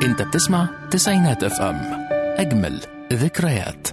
انت بتسمع تسعينات اف ام اجمل ذكريات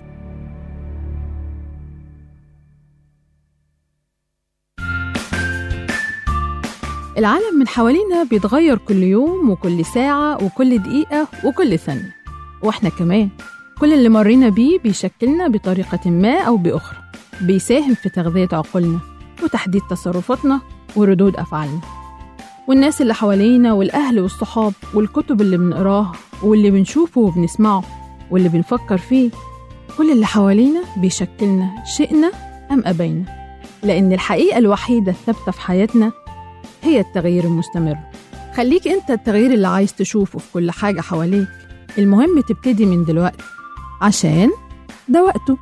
العالم من حوالينا بيتغير كل يوم وكل ساعة وكل دقيقة وكل ثانية وإحنا كمان كل اللي مرينا بيه بيشكلنا بطريقة ما أو بأخرى بيساهم في تغذية عقولنا وتحديد تصرفاتنا وردود أفعالنا والناس اللي حوالينا والأهل والصحاب والكتب اللي بنقراها واللي بنشوفه وبنسمعه واللي بنفكر فيه كل اللي حوالينا بيشكلنا شئنا أم أبينا لأن الحقيقة الوحيدة الثابتة في حياتنا هي التغيير المستمر خليك انت التغيير اللي عايز تشوفه في كل حاجة حواليك المهم تبتدي من دلوقتي عشان ده وقته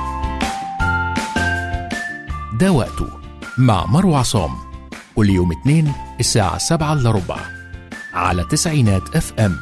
ده وقته مع مروة عصام كل يوم اثنين الساعة سبعة إلا ربع على تسعينات اف ام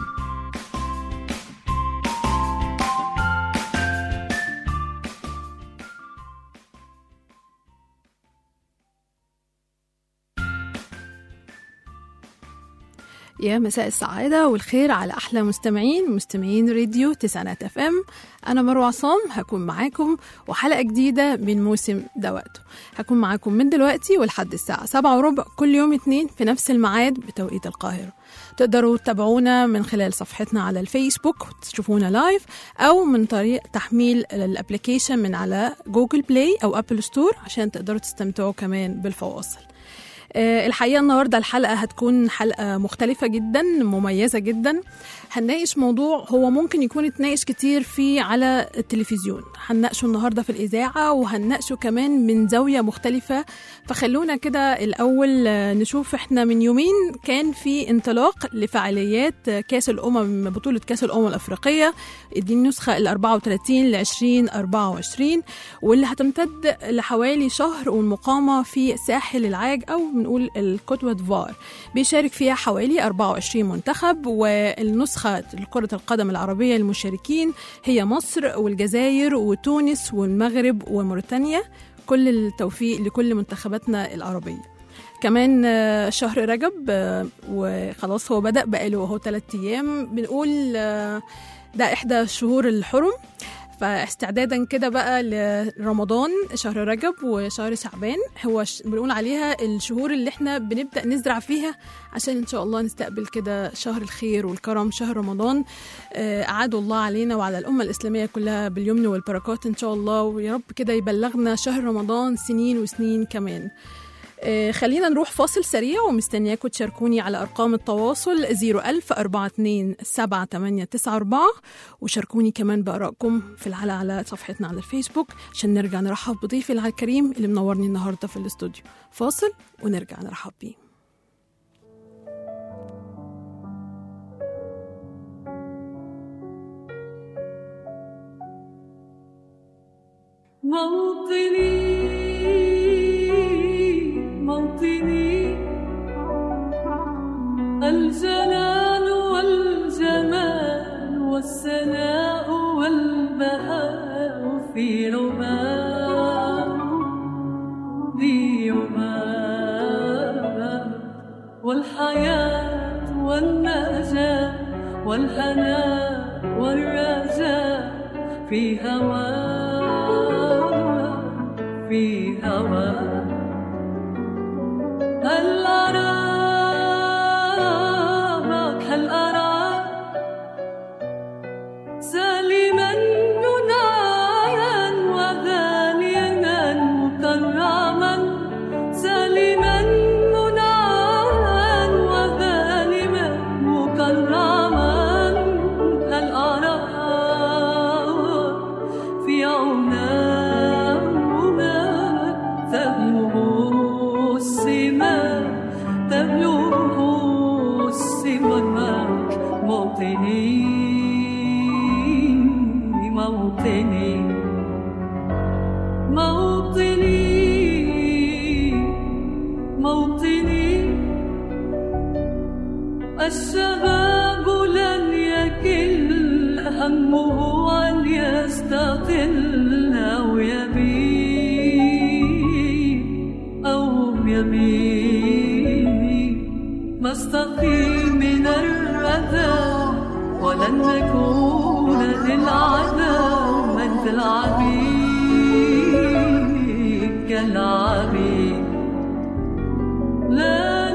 يا مساء السعادة والخير على أحلى مستمعين مستمعين راديو تسعينات اف ام أنا مروة عصام هكون معاكم وحلقة جديدة من موسم ده وقته هكون معاكم من دلوقتي ولحد الساعة سبعة وربع كل يوم اتنين في نفس الميعاد بتوقيت القاهرة تقدروا تتابعونا من خلال صفحتنا على الفيسبوك وتشوفونا لايف أو من طريق تحميل الابليكيشن من على جوجل بلاي أو أبل ستور عشان تقدروا تستمتعوا كمان بالفواصل آه، الحقيقة النهاردة الحلقة هتكون حلقة مختلفة جدا مميزة جدا هنناقش موضوع هو ممكن يكون اتناقش كتير فيه على التلفزيون هنناقشه النهاردة في الإذاعة وهنناقشه كمان من زاوية مختلفة فخلونا كده الأول آه، نشوف احنا من يومين كان في انطلاق لفعاليات آه، كأس الأمم بطولة كأس الأمم الأفريقية دي النسخة ال 34 ل 2024 واللي هتمتد لحوالي شهر والمقامة في ساحل العاج أو بنقول الكوت ديفوار بيشارك فيها حوالي 24 منتخب والنسخة لكرة القدم العربية المشاركين هي مصر والجزائر وتونس والمغرب وموريتانيا كل التوفيق لكل منتخباتنا العربية كمان آه، شهر رجب آه، وخلاص هو بدأ بقاله اهو ثلاث أيام بنقول آه، ده إحدى الشهور الحرم فاستعدادا كده بقى لرمضان شهر رجب وشهر شعبان هو ش... بنقول عليها الشهور اللي احنا بنبدأ نزرع فيها عشان ان شاء الله نستقبل كده شهر الخير والكرم شهر رمضان آه، أعاد الله علينا وعلى الأمة الإسلامية كلها باليمن والبركات إن شاء الله ويا رب كده يبلغنا شهر رمضان سنين وسنين كمان آه، خلينا نروح فاصل سريع ومستنياكم تشاركوني على أرقام التواصل 01000 42 7894 وشاركوني كمان بآرائكم في الحلقة على صفحتنا على الفيسبوك عشان نرجع نرحب بضيفي الكريم اللي منورني النهاردة في الاستوديو فاصل ونرجع نرحب بيه موطني موطني الجلال والجمال والسناء والبهاء في رباه ذي يباه والحياة والنجاة والهناء والرجاء في هواه في هواه هل أراك هل أراك سالما منايا وذانيا مكرما سالما منايا وذانما مكرما هل أراك في عوناهما تبلغ السماء تبلغ السماء موطني موطني موطني موطني الشباب لن يكل همه أن يستقل أو يبيد أو يبيد ما استقيم من الردى ولن نكون للعذاب منزل عبيد كالعبيد لا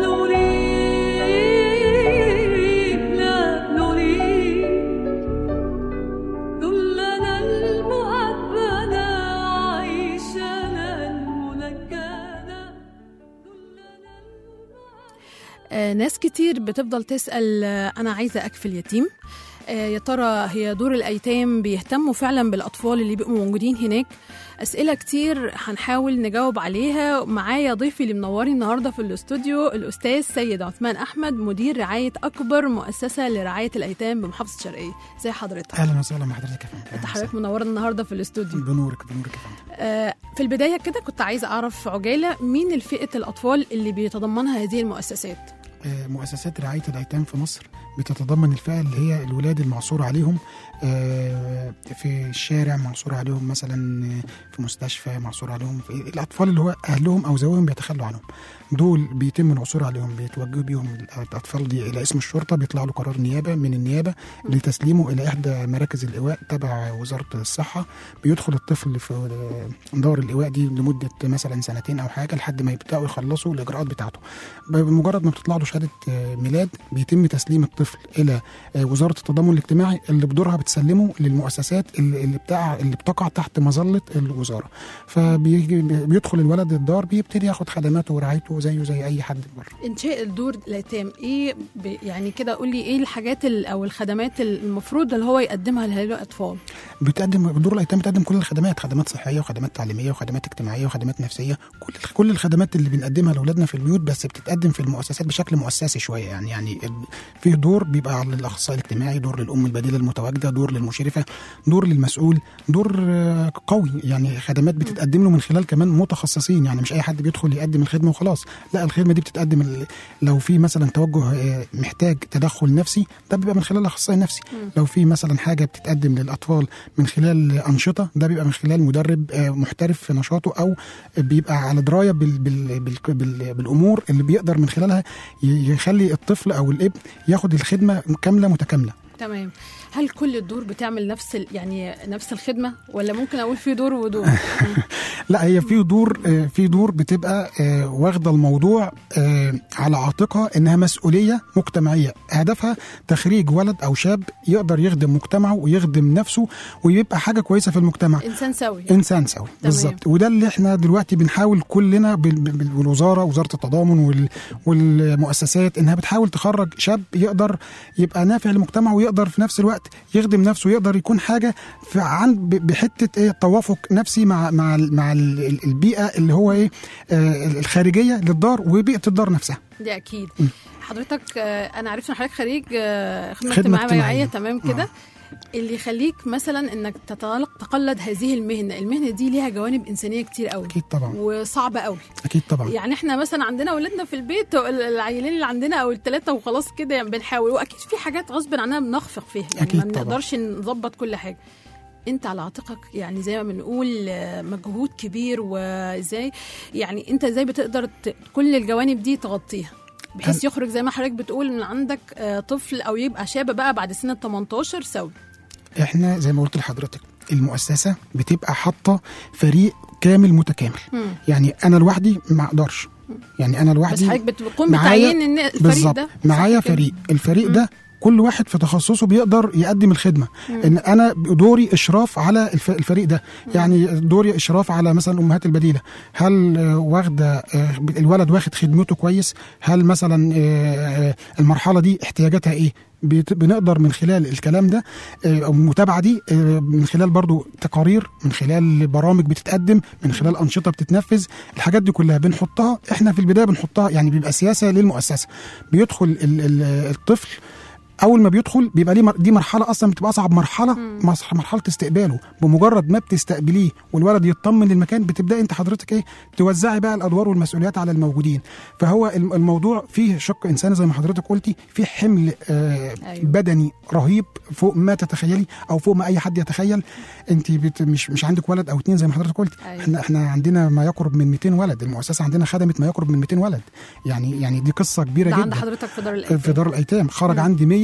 نريد لا نريد كلنا المهبنا عيشنا المنكدة كلنا آه، ناس كتير بتفضل تسأل آه، أنا عايزة أكفل يتيم آه، يا ترى هي دور الأيتام بيهتموا فعلا بالأطفال اللي بيبقوا موجودين هناك أسئلة كتير هنحاول نجاوب عليها معايا ضيفي اللي منوري النهاردة في الاستوديو الأستاذ سيد عثمان أحمد مدير رعاية أكبر مؤسسة لرعاية الأيتام بمحافظة الشرقية زي حضرتك اهلا وسهلا بحضرتك يا فندم انت أهلاً حضرتك منورنا النهارده في الاستوديو وسهلاً. بنورك بنورك يا فندم آه، في البدايه كده كنت عايزه اعرف في عجاله مين الفئه الاطفال اللي بيتضمنها هذه المؤسسات آه، مؤسسات رعاية الأيتام في مصر بتتضمن الفئة اللي هي الولاد المعصور عليهم آه، في الشارع معصور عليهم مثلا آه، في مستشفى معصور عليهم في الأطفال اللي هو أهلهم أو ذويهم بيتخلوا عنهم دول بيتم العثور عليهم بيتوجهوا بيهم الأطفال دي إلى اسم الشرطة بيطلع له قرار نيابة من النيابة لتسليمه إلى إحدى مراكز الإيواء تبع وزارة الصحة بيدخل الطفل في دار الإيواء دي لمدة مثلا سنتين أو حاجة لحد ما يبدأوا يخلصوا الإجراءات بتاعته بمجرد ما بتطلع له شهاده آه، ميلاد بيتم تسليم الطفل الى آه، وزاره التضامن الاجتماعي اللي بدورها بتسلمه للمؤسسات اللي اللي بتاع اللي بتقع تحت مظله الوزاره فبيدخل الولد الدار بيبتدي ياخد خدماته ورعايته زيه زي اي حد بره انشاء الدور الايتام ايه ب... يعني كده قول لي ايه الحاجات ال... او الخدمات المفروض اللي هو يقدمها لهؤلاء الاطفال بتقدم دور الايتام بتقدم كل الخدمات خدمات صحيه وخدمات تعليميه وخدمات اجتماعيه وخدمات نفسيه كل كل الخدمات اللي بنقدمها لاولادنا في البيوت بس بتتقدم في المؤسسات بشكل مؤسسي شويه يعني يعني ال- فيه دور بيبقى على الاخصائي الاجتماعي دور للام البديله المتواجده دور للمشرفه دور للمسؤول دور آه، قوي يعني خدمات بتتقدم له من خلال كمان متخصصين يعني مش اي حد بيدخل يقدم الخدمه وخلاص لا الخدمه دي بتتقدم ال- لو في مثلا توجه آه، محتاج تدخل نفسي ده بيبقى من خلال الاخصائي النفسي لو في مثلا حاجه بتتقدم للاطفال من خلال انشطه ده بيبقى من خلال مدرب آه، محترف في نشاطه او بيبقى على درايه بال بال بال بال بالامور اللي بيقدر من خلالها ي- يخلي الطفل او الابن ياخد الخدمه كامله متكامله تمام هل كل الدور بتعمل نفس ال... يعني نفس الخدمه ولا ممكن اقول في دور ودور لا هي في دور آه، في دور بتبقى آه، واخده الموضوع آه، على عاتقها انها مسؤوليه مجتمعيه هدفها تخريج ولد او شاب يقدر يخدم مجتمعه ويخدم نفسه ويبقى حاجه كويسه في المجتمع انسان سوي انسان سوي بالظبط وده اللي احنا دلوقتي بنحاول كلنا بال- بال- بالوزاره وزاره التضامن وال- والمؤسسات انها بتحاول تخرج شاب يقدر يبقى نافع للمجتمع ويقدر في نفس الوقت يخدم نفسه ويقدر يكون حاجه في عن ب- بحته ايه توافق نفسي مع مع ال- مع ال- ال- البيئه اللي هو ايه آه الخارجيه للدار وبيئه الدار نفسها دي اكيد حضرتك آه، انا عرفت ان حضرتك خريج آه، خدمه خدمة اجتماعيه اجتماعية. تمام كده اللي يخليك مثلا انك تتلق تقلد هذه المهنه المهنه دي ليها جوانب انسانيه كتير قوي اكيد طبعا وصعبه قوي اكيد طبعا يعني احنا مثلا عندنا اولادنا في البيت العيلين اللي عندنا او الثلاثه وخلاص كده يعني بنحاول واكيد في حاجات غصب عننا بنخفق فيها يعني أكيد ما طبعا. بنقدرش نظبط كل حاجه انت على عاتقك يعني زي ما بنقول آه، مجهود كبير وازاي يعني انت ازاي بتقدر ت- كل الجوانب دي تغطيها بحيث أنا- يخرج زي ما حضرتك بتقول من عندك آه، طفل او يبقى شاب بقى بعد سن ال 18 سوي احنا زي ما قلت لحضرتك المؤسسه بتبقى حاطه فريق كامل متكامل مم. يعني انا لوحدي ما اقدرش يعني انا بس لوحدي حضرتك بتقوم معايا- بتعيين ان الفريق بالظبط ده معايا صح كده؟ فريق الفريق ده كل واحد في تخصصه بيقدر يقدم الخدمه ان انا دوري اشراف على الف- الفريق ده يعني دوري اشراف على مثلا الامهات البديله هل آه، واخده آه، الولد واخد خدمته كويس هل مثلا آه، آه، المرحله دي احتياجاتها ايه بت- بنقدر من خلال الكلام ده آه، او المتابعه دي آه، من خلال برضو تقارير من خلال برامج بتتقدم من خلال انشطه بتتنفذ الحاجات دي كلها بنحطها احنا في البدايه بنحطها يعني بيبقى سياسه للمؤسسه بيدخل ال- ال- الطفل اول ما بيدخل بيبقى ليه مر- دي مرحله اصلا بتبقى اصعب مرحله مص- مرحله استقباله بمجرد ما بتستقبليه والولد يطمن للمكان بتبداي انت حضرتك ايه توزعي بقى الادوار والمسؤوليات على الموجودين فهو الم- الموضوع فيه شق انساني زي ما حضرتك قلتي فيه حمل آه أيوة. بدني رهيب فوق ما تتخيلي او فوق ما اي حد يتخيل انت بت مش مش عندك ولد او اتنين زي ما حضرتك قلتي أيوة. احنا احنا عندنا ما يقرب من 200 ولد المؤسسه عندنا خدمت ما يقرب من 200 ولد يعني يعني دي قصه كبيره ده جدا عند حضرتك في دار الايتام في دار الايتام خرج عندي 100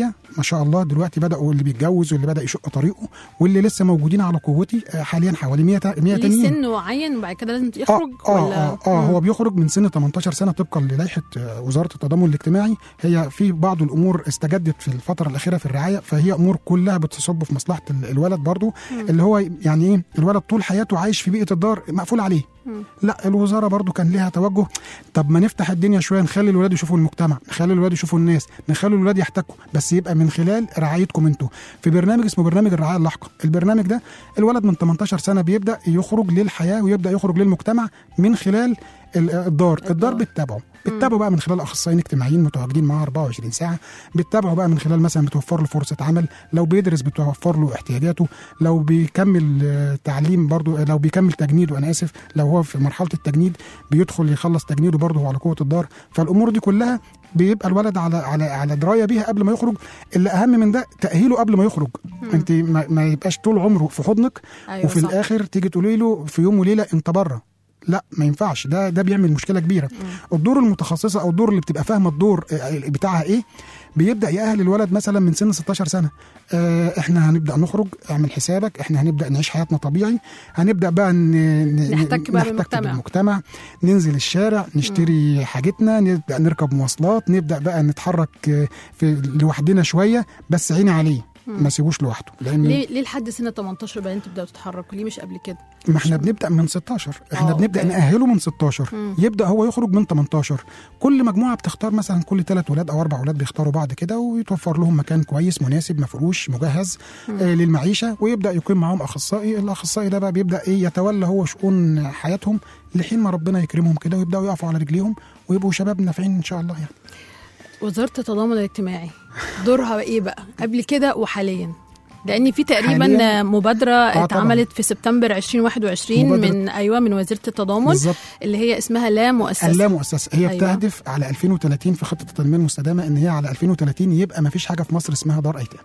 100 ما شاء الله دلوقتي بداوا اللي بيتجوز واللي بدا يشق طريقه واللي لسه موجودين على قوتي آه، حاليا حوالي 100 100 ليه تانيين سن معين وبعد كده لازم يخرج اه اه ولا اه, آه هو بيخرج من سن 18 سنه طبقا للائحه آه، وزاره التضامن الاجتماعي هي في بعض الامور استجدت في الفتره الاخيره في الرعايه فهي امور كلها بتصب في مصلحه ال- الولد برضو اللي هو يعني ايه الولد طول حياته عايش في بيئه الدار مقفول عليه لا الوزاره برضو كان ليها توجه طب ما نفتح الدنيا شويه نخلي الولاد يشوفوا المجتمع نخلي الولاد يشوفوا الناس نخلي الولاد يحتكوا بس يبقى من خلال رعايتكم انتوا في برنامج اسمه برنامج الرعايه اللاحقه البرنامج ده الولد من 18 سنه بيبدا يخرج للحياه ويبدا يخرج للمجتمع من خلال ال- الدار الدار بتتابعه بتتابعه بقى من خلال اخصائيين اجتماعيين متواجدين معاه 24 ساعه بتتابعه بقى من خلال مثلا بتوفر له فرصه عمل لو بيدرس بتوفر له احتياجاته لو بيكمل آه، تعليم برضو لو بيكمل تجنيده انا اسف لو هو في مرحله التجنيد بيدخل يخلص تجنيده برضه هو على قوه الدار فالامور دي كلها بيبقى الولد على على على درايه بيها قبل ما يخرج اللي اهم من ده تاهيله قبل ما يخرج انت ما, ما يبقاش طول عمره في حضنك أيوة وفي صح. الاخر تيجي تقولي له في يوم وليله انت بره لا ما ينفعش ده ده بيعمل مشكله كبيره الدور المتخصصه او الدور اللي بتبقى فاهمه الدور آه، بتاعها ايه بيبدا يأهل الولد مثلا من سن 16 سنه آه احنا هنبدا نخرج اعمل حسابك احنا هنبدا نعيش حياتنا طبيعي هنبدا بقى ن... ن- نحتك بقى نحتك بالمجتمع. بالمجتمع ننزل الشارع نشتري حاجتنا نبدا نركب مواصلات نبدا بقى نتحرك آه، في لوحدنا شويه بس عيني عليه ما سيبوش لوحده لان ليه ليه لحد سن 18 بعدين تبداوا تتحركوا ليه مش قبل كده ما احنا بنبدا من 16 احنا آه، بنبدا أوكي. ناهله من 16 يبدا هو يخرج من 18 كل مجموعه بتختار مثلا كل ثلاث ولاد او اربع ولاد بيختاروا بعض كده ويتوفر لهم مكان كويس مناسب مفروش مجهز آه للمعيشه ويبدا يقيم معاهم اخصائي الاخصائي ده بقى بيبدا ايه يتولى هو شؤون حياتهم لحين ما ربنا يكرمهم كده ويبداوا يقفوا على رجليهم ويبقوا شباب نافعين ان شاء الله يعني وزاره التضامن الاجتماعي دورها ايه بقى قبل كده وحاليا لان في تقريبا حالياً- مبادره طبعاً. اتعملت في سبتمبر 2021 مبادرة- من ايوه من وزيره التضامن بالظبط اللي هي اسمها لا مؤسسه اللا مؤسسه هي أيوة. أيوة. بتهدف على 2030 في خطه التنميه المستدامه ان هي على 2030 يبقى ما فيش حاجه في مصر اسمها دار ايتام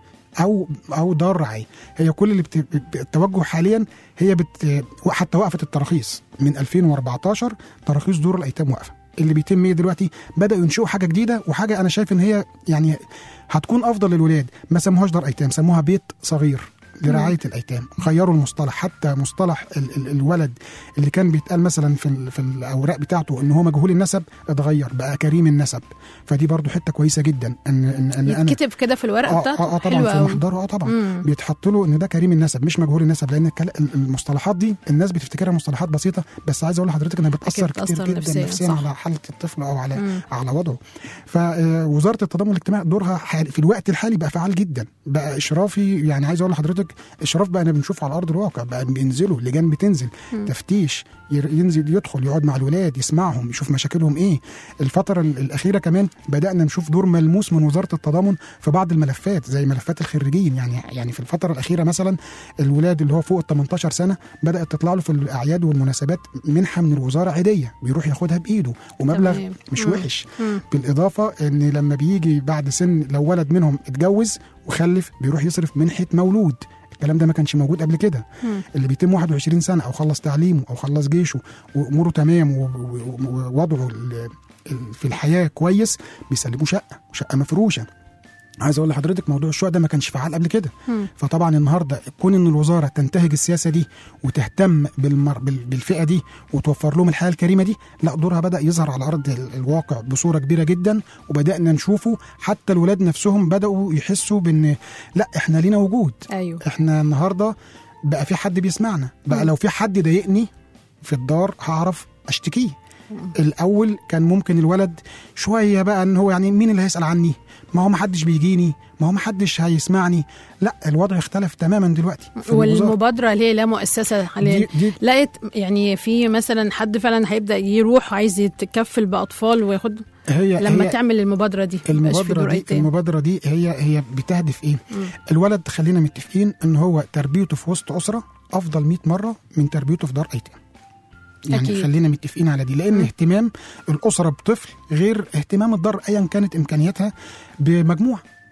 او او دار رعايه هي كل اللي بت... بت- التوجه حاليا هي بت... حتى وقفت التراخيص من 2014 تراخيص دور الايتام واقفه اللي بيتم ايه دلوقتي بداوا ينشئوا حاجه جديده وحاجه انا شايف ان هي يعني هتكون افضل للولاد ما سموهاش دار ايتام سموها بيت صغير لرعايه الايتام غيروا المصطلح حتى مصطلح ال ال الولد اللي كان بيتقال مثلا في ال في الاوراق بتاعته ان هو مجهول النسب اتغير بقى كريم النسب فدي برضو حته كويسه جدا ان ان, إن انا يتكتب كده في الورقه اه بتاعته اه, آه طبعا حلوة في أوي. محضره اه طبعا مم. بيتحط له ان ده كريم النسب مش مجهول النسب لان الكلا- المصطلحات دي الناس بتفتكرها مصطلحات بسيطه بس عايز اقول لحضرتك انها بتاثر أكيد كتير بتأثر جدا نفسياً، نفسيا صح. على حاله الطفل او على مم. على وضعه فوزاره التضامن الاجتماعي دورها حال في الوقت الحالي بقى فعال جدا بقى اشرافي يعني عايز اقول لحضرتك اشراف بقى انا بنشوفه على ارض الواقع بقى بينزلوا لجان بتنزل تفتيش ير- ينزل يدخل يقعد مع الولاد يسمعهم يشوف مشاكلهم ايه الفتره ال- الاخيره كمان بدانا نشوف دور ملموس من وزاره التضامن في بعض الملفات زي ملفات الخريجين يعني يعني في الفتره الاخيره مثلا الولاد اللي هو فوق ال 18 سنه بدات تطلع له في الاعياد والمناسبات منحه من الوزاره عاديه بيروح ياخدها بايده ومبلغ تمام. مش مم. وحش مم. بالاضافه ان لما بيجي بعد سن لو ولد منهم اتجوز وخلف بيروح يصرف منحه مولود الكلام ده ما كانش موجود قبل كده مم. اللي بيتم 21 سنه او خلص تعليمه او خلص جيشه واموره تمام و- و- ووضعه ال- ال- في الحياه كويس بيسلموه شقه شقه مفروشه عايز اقول لحضرتك موضوع الشقق ده ما كانش فعال قبل كده مم. فطبعا النهارده كون ان الوزاره تنتهج السياسه دي وتهتم بالمر... بال- بالفئه دي وتوفر لهم الحياه الكريمه دي لا دورها بدا يظهر على ارض ال- الواقع بصوره كبيره جدا وبدانا نشوفه حتى الولاد نفسهم بداوا يحسوا بان لا احنا لينا وجود ايوه احنا النهارده بقى في حد بيسمعنا بقى مم. لو في حد ضايقني في الدار هعرف اشتكيه الاول كان ممكن الولد شويه بقى ان هو يعني مين اللي هيسال عني ما هو ما حدش بيجيني ما هو ما حدش هيسمعني لا الوضع اختلف تماما دلوقتي في الوزارة. والمبادره اللي هي لا مؤسسه حاليا دي, دي لقيت يعني في مثلا حد فعلا هيبدا يروح عايز يتكفل باطفال وياخد هي لما هي تعمل المبادره دي ميبقاش في المبادرة دور دي ايتام المبادرة دي هي هي بتهدف ايه؟ مم. الولد خلينا متفقين ان هو تربيته في وسط اسرة افضل 100 مرة من تربيته في دار ايتام. يعني أكيد. أكيد. خلينا متفقين على دي لان مم. اهتمام الاسرة بطفل غير اهتمام الدار ايا كانت امكانياتها بمجموعة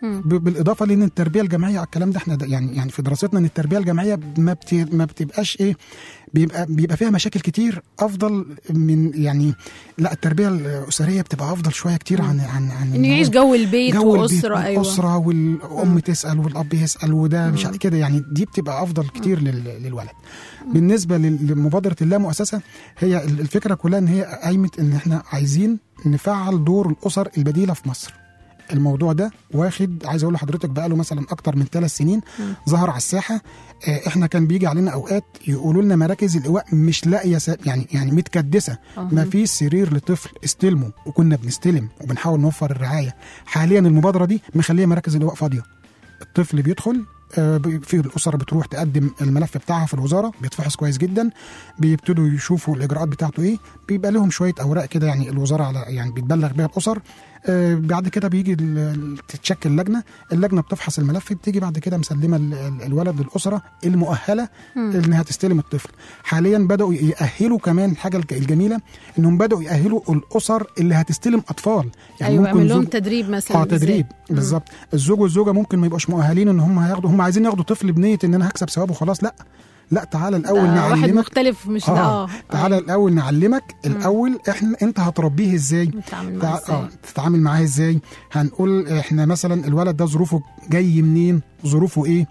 مم. ب- بالاضافه لان التربيه الجماعيه على الكلام ده احنا ده يعني يعني في دراستنا ان التربيه الجماعيه ما بت ما بتبقاش ايه بيبقى بيبقى فيها مشاكل كتير افضل من يعني لا التربيه الاسريه بتبقى افضل شويه كتير عن عن عن انه يعيش جو البيت جو البيت واسره ايوه الاسره والام تسال والاب يسال وده مش مم. كده يعني دي بتبقى افضل كتير لل- للولد بالنسبه لل- لمبادره اللا مؤسسه هي ال- الفكره كلها ان هي قايمه ان احنا عايزين نفعل دور الاسر البديله في مصر الموضوع ده واخد عايز اقول لحضرتك بقاله مثلا اكتر من ثلاث سنين ظهر على الساحه آه، احنا كان بيجي علينا اوقات يقولوا لنا مراكز الايواء مش لاقيه س- يعني يعني متكدسه أها. ما فيش سرير لطفل استلموا وكنا بنستلم وبنحاول نوفر الرعايه حاليا المبادره دي مخليه مراكز الايواء فاضيه الطفل بيدخل آه، ب- في الاسره بتروح تقدم الملف بتاعها في الوزاره بيتفحص كويس جدا بيبتدوا يشوفوا الاجراءات بتاعته ايه بيبقى لهم شويه اوراق كده يعني الوزاره على يعني بتبلغ بيها الاسر آه، بعد كده بيجي ال- ال- تتشكل لجنه اللجنه بتفحص الملف بتيجي بعد كده مسلمه ال- ال- الولد للاسره المؤهله انها تستلم الطفل حاليا بداوا يأهلوا كمان الحاجه الج- الجميله انهم بداوا يأهلوا الاسر اللي هتستلم اطفال ايوه يعمل لهم زوج- تدريب مثلا اه إزاي. تدريب بالظبط الزوج والزوجه ممكن ما يبقاش مؤهلين ان هم هياخدوا هم عايزين ياخدوا طفل بنيه ان انا هكسب ثواب وخلاص لا لا تعالى الاول ده واحد نعلمك مختلف مش ده اه تعالى الاول نعلمك الاول احنا انت هتربيه ازاي نتعامل معاه تع... اه ازاي تتعامل معاه ازاي هنقول احنا مثلا الولد ده ظروفه جاي منين ظروفه ايه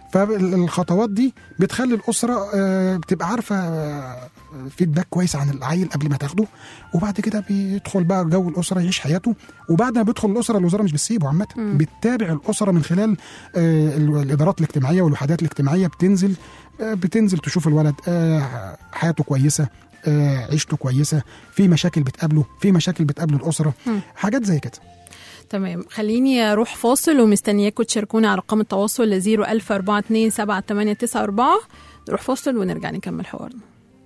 فالخطوات دي بتخلي الاسره آه، بتبقى عارفه آه، فيدباك كويس عن العيل قبل ما تاخده وبعد كده بيدخل بقى جو الاسره يعيش حياته وبعد ما بيدخل الاسره الوزاره مش بتسيبه عامه بتتابع الاسره من خلال آه، ال- الادارات الاجتماعيه والوحدات الاجتماعيه بتنزل آه، بتنزل تشوف الولد آه، حياته كويسه آه، عيشته كويسه في مشاكل بتقابله في مشاكل بتقابله الاسره حاجات زي كده تمام خليني اروح فاصل ومستنياكم تشاركوني على رقم التواصل ل 010427894 نروح فاصل ونرجع نكمل حوارنا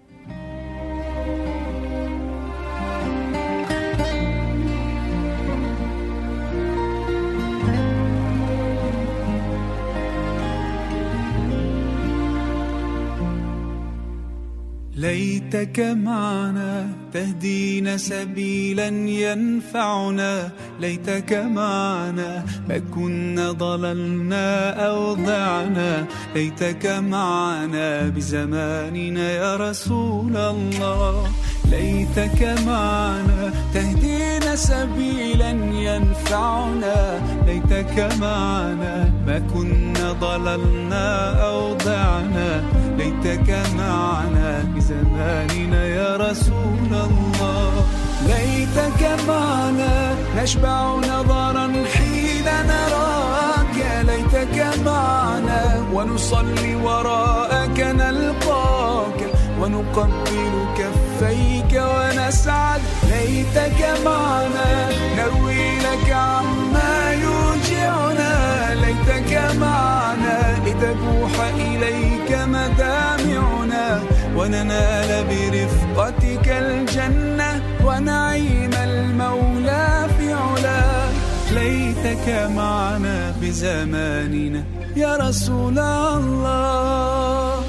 ليتك معنا تهدينا سبيلا ينفعنا ليتك معنا ما كنا ضللنا أو ضعنا ليتك معنا بزماننا يا رسول الله ليتك معنا تهدينا سبيلا ينفعنا ليتك معنا ما كنا ضللنا أو ضعنا ليتك معنا بزماننا يا رسول الله ليتك معنا نشبع نظرا حين نراك ليتك معنا ونصلي وراءك نلقاك ونقبل كفيك ونسعد ليتك معنا نروي لك عما يوجعنا ليتك معنا لتبوح إليك مدامعنا وننال برفقتك الجنة ونعيم المولى في علا ليتك معنا بزماننا يا رسول الله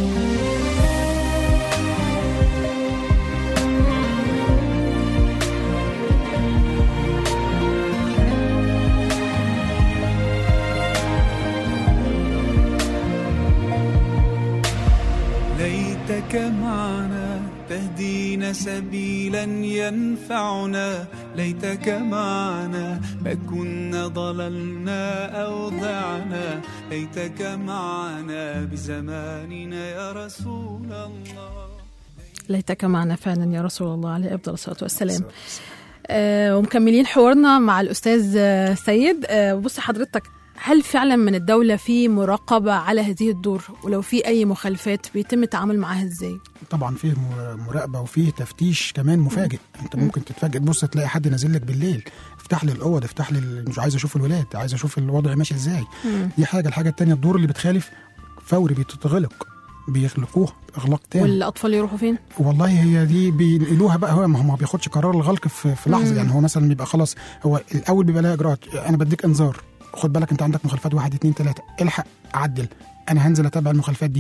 ليتك معنا تهدينا سبيلا ينفعنا ليتك معنا ما كنا ضللنا أو ضعنا ليتك معنا بزماننا يا رسول الله ليتك معنا فعلا يا رسول الله عليه افضل الصلاه والسلام آه ومكملين حوارنا مع الاستاذ آه، سيد آه بص حضرتك هل فعلا من الدولة في مراقبة على هذه الدور ولو في أي مخالفات بيتم التعامل معها إزاي؟ طبعا فيه م- مراقبه وفيه تفتيش كمان مفاجئ انت ممكن تتفاجئ تبص تلاقي حد نازل لك بالليل افتح لي الاوض افتح لي ال- مش عايز اشوف الولاد عايز اشوف الوضع ماشي ازاي دي حاجه الحاجه التانية الدور اللي بتخالف فوري بتتغلق بيغلقوها اغلاق تام والأطفال يروحوا فين؟ والله هي دي بينقلوها بقى هو ما هو ما بياخدش قرار الغلق في, في لحظه يعني هو مثلا بيبقى خلاص هو الاول بيبقى لها اجراءات انا بديك انذار خد بالك انت عندك مخالفات واحد اتنين تلاته الحق عدل انا هنزل اتابع المخالفات دي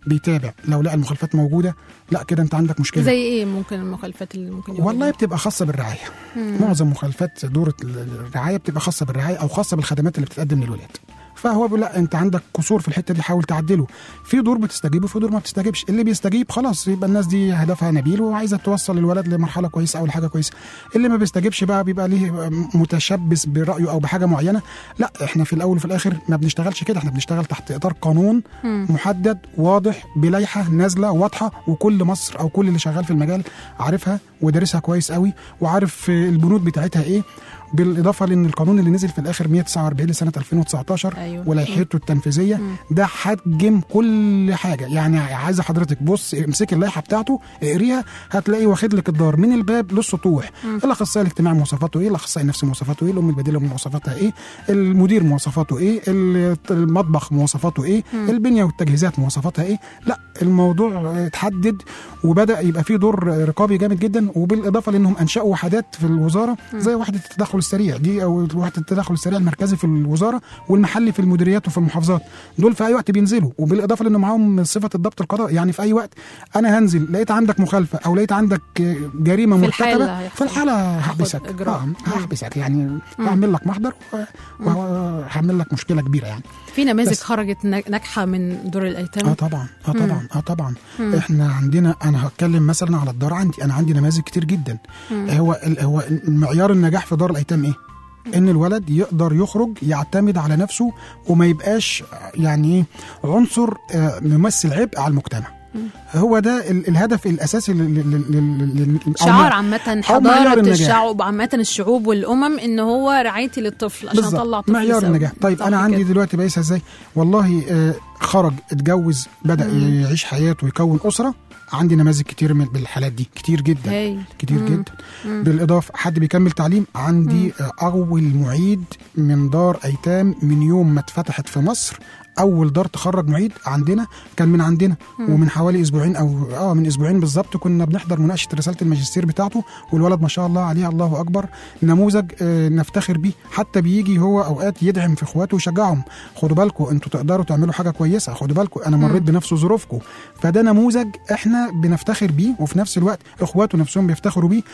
بيتابع لو لقى المخالفات موجوده لا كده انت عندك مشكله زي ايه ممكن المخالفات اللي ممكن يواجهها؟ والله بتبقى خاصه بالرعايه معظم مخالفات دوره الرعايه بتبقى خاصه بالرعايه او خاصه بالخدمات اللي بتتقدم للولاد فهو بيقول لا انت عندك قصور في الحته دي حاول تعدله في دور بتستجيب وفي دور ما بتستجيبش اللي بيستجيب خلاص يبقى الناس دي هدفها نبيل وعايزه توصل الولد لمرحله كويسه او لحاجه كويسه اللي ما بيستجيبش بقى بيبقى ليه متشبث برايه او بحاجه معينه لا احنا في الاول وفي الاخر ما بنشتغلش كده احنا بنشتغل تحت اطار قانون محدد واضح بلائحه نازله واضحه وكل مصر او كل اللي شغال في المجال عارفها ودارسها كويس قوي وعارف البنود بتاعتها ايه بالاضافه لان القانون اللي نزل في الاخر 149 لسنه 2019 أيوة. ولايحته التنفيذيه ده حجم كل حاجه يعني عايزه حضرتك بص امسكي اللائحه بتاعته اقريها هتلاقي واخد لك الدار من الباب للسطوح الاخصائي الاجتماعي مواصفاته ايه الاخصائي النفسي مواصفاته ايه الام البديله مواصفاتها ايه المدير مواصفاته ايه ال- المطبخ مواصفاته ايه البنيه والتجهيزات مواصفاتها ايه لا الموضوع اتحدد وبدا يبقى فيه دور رقابي جامد جدا وبالاضافه لانهم انشاوا وحدات في الوزاره زي وحده التدخل السريع دي او وحده التدخل السريع المركزي في الوزاره والمحلي في المديريات وفي المحافظات دول في اي وقت بينزلوا وبالاضافه لانه معاهم صفه الضبط القضائي يعني في اي وقت انا هنزل لقيت عندك مخالفه او لقيت عندك جريمه في الحالة مرتكبه هيحصل. في الحاله هحبسك إجراء. آه، هحبسك يعني هعمل لك محضر و- وهعمل لك مشكله كبيره يعني في نماذج بس. خرجت نا- ناجحه من دور الايتام اه طبعا اه طبعا اه طبعا احنا عندنا انا هتكلم مثلا على الدار عندي انا عندي نماذج كتير جدا هو ال- هو معيار النجاح في دار الايتام ايه ان الولد يقدر يخرج يعتمد على نفسه وما يبقاش يعني ايه عنصر آه، ممثل عبء على المجتمع هو ده ال- الهدف الاساسي لل- لل- لل- لل- أو شعار ما- عامة معيار حضارة النجاح. الشعوب عامة الشعوب والأمم إن هو رعايتي للطفل عشان بالظبط. أطلع طفل معيار سوي. النجاح طيب صح انا عندي كده. دلوقتي بقيسها ازاي والله آه، خرج اتجوز بدا يعيش حياته ويكون اسره عندي نماذج كتير من بالحالات دي كتير جدا هايل كتير جدا بالاضافه حد بيكمل تعليم عندي آه، اول معيد من دار ايتام من يوم ما اتفتحت في مصر اول دار تخرج معيد عندنا كان من عندنا ومن حوالي اسبوعين او اه من اسبوعين بالظبط كنا بنحضر مناقشه رساله الماجستير بتاعته والولد ما شاء الله عليه الله اكبر نموذج آه نفتخر بيه حتى بيجي هو اوقات يدعم في اخواته ويشجعهم خدوا بالكم انتوا تقدروا تعملوا حاجه كويسه خدوا بالكم انا مريت بنفس ظروفكم فده نموذج احنا بنفتخر بيه وفي نفس الوقت اخواته نفسهم بيفتخروا بيه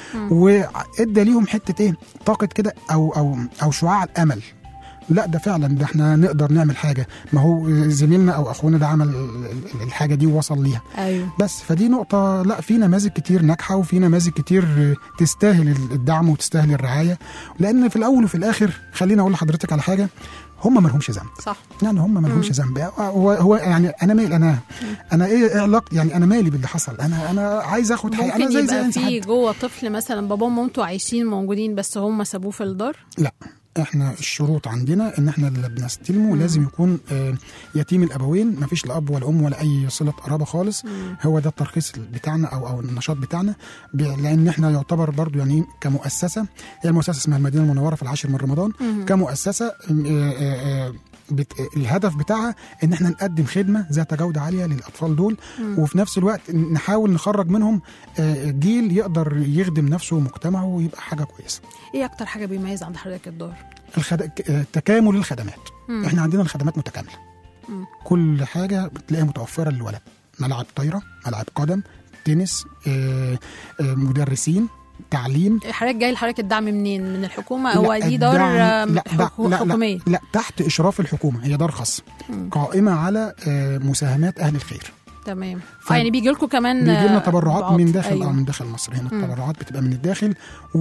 وادى ليهم حته ايه طاقه كده او او او شعاع الامل لا ده فعلا ده احنا نقدر نعمل حاجه ما هو زميلنا او اخونا ده عمل ال- ال- الحاجه دي ووصل ليها أيوه بس فدي نقطة لا في نماذج كتير ناجحة وفي نماذج كتير تستاهل الدعم وتستاهل الرعاية لأن في الأول وفي الآخر خليني أقول لحضرتك على حاجة هم ما لهمش ذنب صح يعني هم ما لهمش ذنب هو, هو يعني انا مال انا انا ايه إيه علاقتي يعني انا مالي باللي حصل انا انا عايز اخد حقي انا ممكن زي زي يبقى أي في حد. جوه طفل مثلا باباه ومامته عايشين موجودين بس هم سابوه في الدار لا احنا الشروط عندنا ان احنا اللي بنستلمه لازم يكون آه، يتيم الابوين ما فيش لا اب ولا ام ولا اي صله قرابه خالص هو ده الترخيص بتاعنا او او النشاط بتاعنا ب- لان احنا يعتبر برضو يعني كمؤسسه هي المؤسسه اسمها المدينه المنوره في العاشر من رمضان كمؤسسه آه، آه، آه، بت... الهدف بتاعها ان احنا نقدم خدمه ذات جوده عاليه للاطفال دول وفي نفس الوقت نحاول نخرج منهم آه، جيل يقدر يخدم نفسه ومجتمعه ويبقى حاجه كويسه إيه أكتر حاجة بيميز عند حضرتك الدار؟ الخد... ك- تكامل الخدمات مم. احنا عندنا الخدمات متكامله مم. كل حاجه بتلاقيها متوفره للولد ملعب طايره ملعب قدم تنس آه، آه، مدرسين تعليم حضرتك جاي لحضرتك الدعم منين؟ من الحكومة لا، هو دي دار الدعم- آم، لا, لا, حكو- لا, حكومية لا, لا تحت اشراف الحكومه هي دار خاصه قائمه على آه، مساهمات اهل الخير تمام ف- اه يعني بيجي لكم كمان بيجي لنا آه، تبرعات بعض. من داخل أيوه. اه من داخل مصر هنا التبرعات بتبقى من الداخل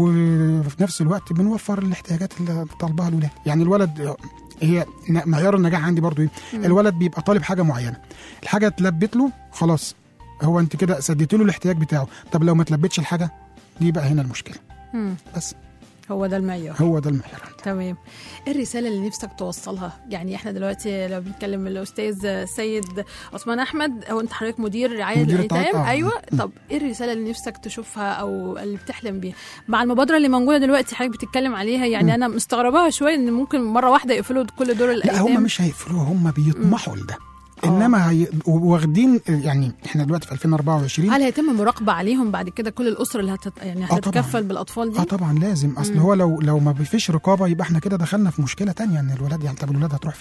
وفي نفس الوقت بنوفر الاحتياجات اللي طالبها الولاد يعني الولد آه، هي ن- معيار النجاح عندي برضو ايه الولد بيبقى طالب حاجه معينه الحاجه اتلبت له خلاص هو انت كده سديت له الاحتياج بتاعه طب لو ما تلبتش الحاجه دي بقى هنا المشكله مم. بس هو ده المعيار هو ده المعيار تمام ايه الرساله اللي نفسك توصلها يعني احنا دلوقتي لو بنتكلم الاستاذ سيد عثمان احمد او انت حضرتك مدير رعايه مدير الايتام التعاطي، آه. ايوه م. طب ايه الرساله اللي نفسك تشوفها او اللي بتحلم بيها مع المبادره اللي موجوده دلوقتي حضرتك بتتكلم عليها يعني انا مستغرباها شويه ان ممكن مره واحده يقفلوا كل دور لا الايتام هم مش هيقفلوه هم بيطمحوا لده انما هي... واخدين يعني احنا دلوقتي في 2024 هل هيتم مراقبه عليهم بعد كده كل الاسره اللي هتت... يعني طبعاً. هتتكفل بالاطفال دي اه طبعا لازم اصل هو لو لو ما فيش رقابه يبقى احنا كده دخلنا في مشكله تانية ان الولاد يعني طب الولاد هتروح فين؟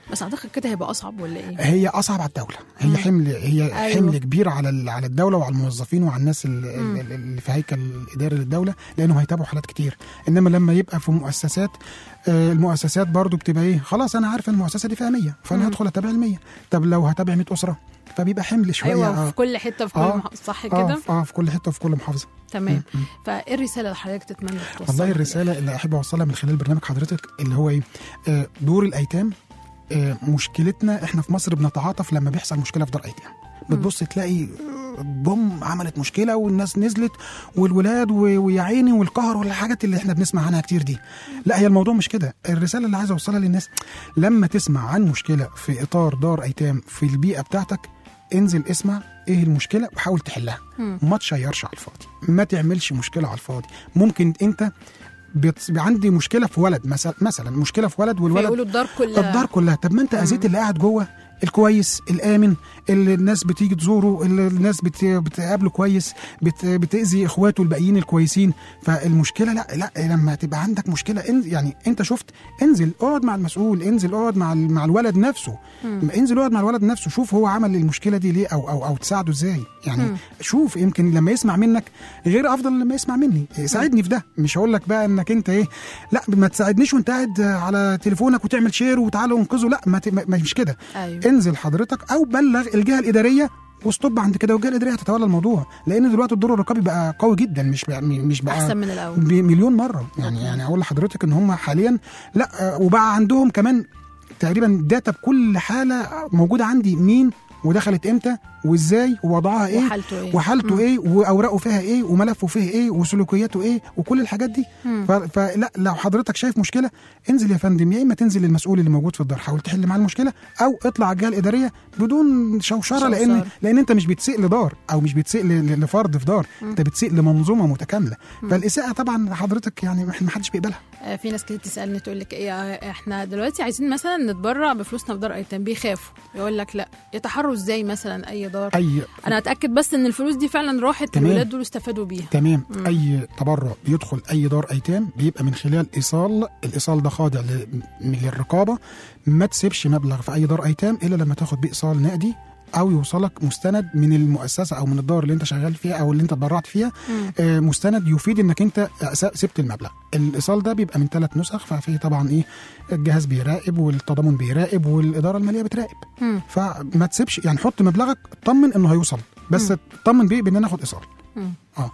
بس اعتقد كده هيبقى اصعب ولا ايه هي اصعب على الدوله مم. هي حمل هي أيوة. أيوة. حمل كبير على ال- على الدوله وعلى الموظفين وعلى الناس ال- ال- اللي في هيكل الاداري للدوله لانهم هيتابعوا حالات كتير انما لما يبقى في مؤسسات آه، المؤسسات برضو بتبقى ايه خلاص انا عارف المؤسسه دي فيها 100 فانا مم. هدخل اتابع ال 100 طب لو هتابع 100 اسره فبيبقى حمل شويه ايوه آه. في كل حته في كل آه. مح... صح اه كده في- اه في كل حته وفي كل محافظه تمام مم. فايه الرساله اللي حضرتك تتمنى توصلها والله الرساله اللي احب اوصلها من خلال برنامج حضرتك اللي هو ايه آه، دور الايتام آه، مشكلتنا احنا في مصر بنتعاطف لما بيحصل مشكله في دار ايتام بتبص تلاقي آه، بوم عملت مشكله والناس نزلت والولاد و- ويا عيني والقهر والحاجات اللي احنا بنسمع عنها كتير دي لا هي الموضوع مش كده الرساله اللي عايز اوصلها للناس لما تسمع عن مشكله في اطار دار ايتام في البيئه بتاعتك انزل اسمع ايه المشكله وحاول تحلها مم. ما تشيرش على الفاضي ما تعملش مشكله على الفاضي ممكن انت بت... عندي مشكله في ولد مثلا مثلا مشكله في ولد والولد فيقولوا الدار كلها الدار كلها طب ما انت اذيت اللي قاعد جوه الكويس الامن اللي الناس بتيجي تزوره اللي الناس بت... بتقابله كويس بت... بتاذي اخواته الباقيين الكويسين فالمشكله لا لا لما تبقى عندك مشكله ان... يعني انت شفت انزل اقعد مع المسؤول انزل اقعد مع ال- مع الولد نفسه انزل اقعد مع الولد نفسه شوف هو عمل المشكله دي ليه او او او تساعده ازاي يعني مم. شوف يمكن لما يسمع منك غير افضل لما يسمع مني ساعدني في ده مش هقول لك بقى انك انت ايه لا ما تساعدنيش وانت قاعد على تليفونك وتعمل شير وتعالوا انقذه لا ما, ت... ما مش كده ايوه انزل حضرتك او بلغ الجهه الاداريه وستوب عند كده والجهه الاداريه هتتولى الموضوع لان دلوقتي الدور الرقابي بقى قوي جدا مش بقى مش بقى احسن من الاول بمليون مره يعني يعني اقول لحضرتك ان هم حاليا لا آه، وبقى عندهم كمان تقريبا داتا بكل حاله موجوده عندي مين ودخلت امتى وازاي ووضعها ايه وحالته ايه وحالته مم. ايه واوراقه فيها ايه وملفه فيه ايه وسلوكياته ايه وكل الحاجات دي مم. ف- فلا لو حضرتك شايف مشكله انزل يا فندم يا اما تنزل للمسؤول اللي موجود في الدار حاول تحل معاه المشكله او اطلع على الجهه الاداريه بدون شوشره, شوشرة. لان لان انت مش بتسيء لدار او مش بتسيء ل- ل- لفرد في دار انت بتسيء لمنظومه متكامله فالاساءه طبعا حضرتك يعني ما حدش بيقبلها آه، في ناس كتير تسالني تقول لك ايه آه، احنا دلوقتي عايزين مثلا نتبرع بفلوسنا في دار ايتام بيخافوا يقول لك لا يتحروا ازاي مثلا اي دار اي انا اتاكد بس ان الفلوس دي فعلا راحت تمام. الولاد دول استفادوا بيها تمام اي تبرع بيدخل اي دار ايتام بيبقى من خلال ايصال الايصال ده خاضع ل- من للرقابه ما تسيبش مبلغ في اي دار ايتام الا لما تاخد بيه ايصال نقدي او يوصلك مستند من المؤسسه او من الدار اللي انت شغال فيها او اللي انت اتبرعت فيها آه مستند يفيد انك انت س- سبت المبلغ الايصال ده بيبقى من ثلاث نسخ ففي طبعا ايه الجهاز بيراقب والتضامن بيراقب والاداره الماليه بتراقب مم. فما تسيبش يعني حط مبلغك اطمن انه هيوصل بس اطمن بيه بان انا اخد ايصال مم. اه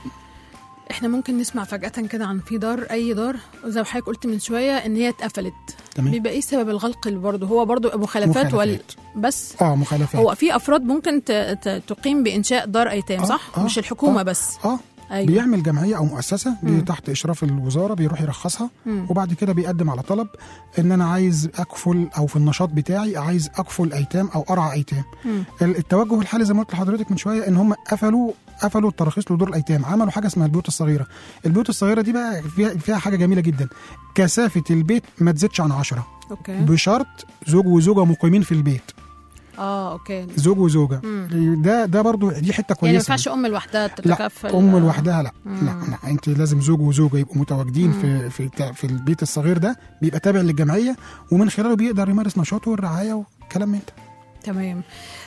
احنا ممكن نسمع فجاه كده عن في دار اي دار زي ما حضرتك قلت من شويه ان هي اتقفلت تمام بيبقى ايه سبب الغلق اللي برضه هو برضه مخالفات ولا مخالفات. بس اه مخالفات هو في افراد ممكن ت- ت- تقيم بانشاء دار ايتام آه، صح آه، مش الحكومه آه. بس اه ايوه بيعمل جمعيه او مؤسسه بي مم. تحت اشراف الوزاره بيروح يرخصها مم. وبعد كده بيقدم على طلب ان انا عايز اكفل او في النشاط بتاعي عايز اكفل ايتام او ارعى ايتام مم. ال- التوجه الحالي زي ما قلت لحضرتك من شويه ان هم قفلوا قفلوا التراخيص لدور الايتام عملوا حاجه اسمها البيوت الصغيره البيوت الصغيره دي بقى فيها, فيها حاجه جميله جدا كثافه البيت ما تزيدش عن عشرة اوكي بشرط زوج وزوجه مقيمين في البيت اه اوكي زوج وزوجه مم. ده ده برضو دي حته كويسه يعني ما ينفعش ام لوحدها لا تتكفل ام لوحدها لا مم. لا, لا انت لازم زوج وزوجه يبقوا متواجدين في في تا- في البيت الصغير ده بيبقى تابع للجمعيه ومن خلاله بيقدر يمارس نشاطه والرعايه والكلام من ده تمام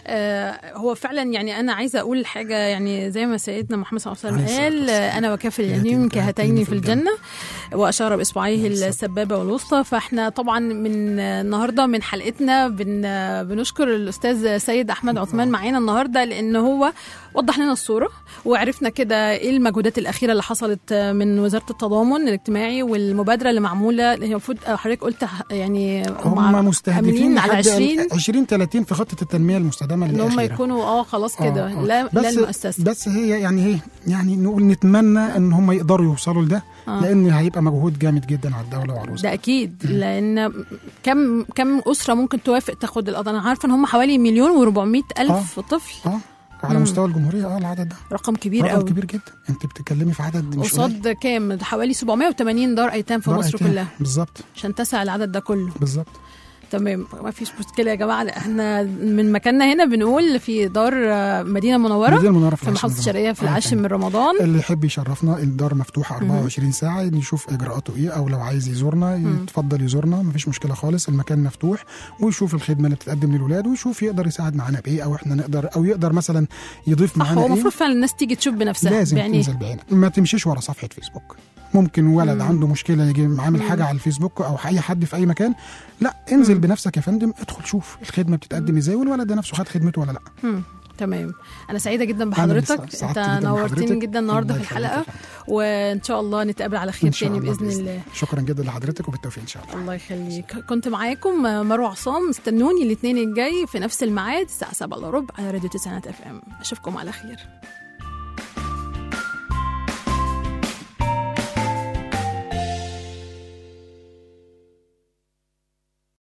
آه هو فعلا يعني انا عايزه اقول حاجه يعني زي ما سيدنا محمد صلى الله عليه عليه وسلم الصلاة قال والسلام. آه، انا وكافل كهاتين اليمين كهاتين كهاتين في في الجنه واشار باصبعيه بالظبط. السبابه والوسطى فاحنا طبعا من آه، النهارده من حلقتنا بن آه، بنشكر الاستاذ سيد احمد عثمان معانا النهارده لان هو وضح لنا الصوره وعرفنا كده ايه المجهودات الاخيره اللي حصلت آه، من وزاره التضامن الاجتماعي والمبادره اللي معموله اللي هي المفروض آه، حضرتك قلت ه- يعني هم مستهدفين عاملين على لحد 20 20 30 في خطه التنميه المستدامه ان هم الأخيرة. يكونوا اه خلاص كده آه، آه. لا لا بس المؤسسه بس هي يعني ايه يعني نقول نتمنى ان هم يقدروا يوصلوا لده آه. لان هيبقى مجهود جامد جدا على الدوله وعلى الوزاره ده اكيد لان كم كم اسره ممكن توافق تاخد القضاء انا عارفه ان هم حوالي مليون و400 الف طفل اه على مم. مستوى الجمهوريه اه العدد ده رقم كبير رقم قوي كبير جدا انت بتتكلمي في عدد مش قليل. قصاد كام حوالي 780 دار ايتام في دار مصر أيتام. كلها بالظبط عشان تسع العدد ده كله بالظبط تمام ما فيش مشكله يا جماعه احنا من مكاننا هنا بنقول في دار آه، مدينه منوره مدينة المنورة في محافظه العاشر الشرقيه في من العاشر رمضان. من رمضان اللي يحب يشرفنا الدار مفتوحه 24 ساعه يشوف اجراءاته ايه او لو عايز يزورنا يتفضل يزورنا مفيش مشكله خالص المكان مفتوح ويشوف الخدمه اللي بتتقدم للولاد ويشوف يقدر يساعد معانا بايه او احنا نقدر او يقدر مثلا يضيف صح معانا هو ايه المفروض فعلا الناس تيجي تشوف بنفسها لازم يعني تنزل بعينك ما تمشيش ورا صفحه فيسبوك ممكن ولد عنده مشكله يجي عامل حاجه على الفيسبوك او اي حد في اي مكان لا انزل بنفسك يا فندم ادخل شوف الخدمه بتتقدم ازاي والولد ده نفسه خد خدمته ولا لا مم. تمام انا سعيده جدا اللي بحضرتك سع- سعدت انت جداً نورتني بحضرتك. جدا النهارده الله في يخليك يا الحلقه فندم. وان شاء الله نتقابل على خير إن شاء تاني الله باذن الله شكرا جدا لحضرتك وبالتوفيق ان شاء الله الله يخليك كنت معاكم مروه عصام استنوني الاثنين الجاي في نفس الميعاد الساعه 7 الا ربع على راديو تسعينات اف ام اشوفكم على خير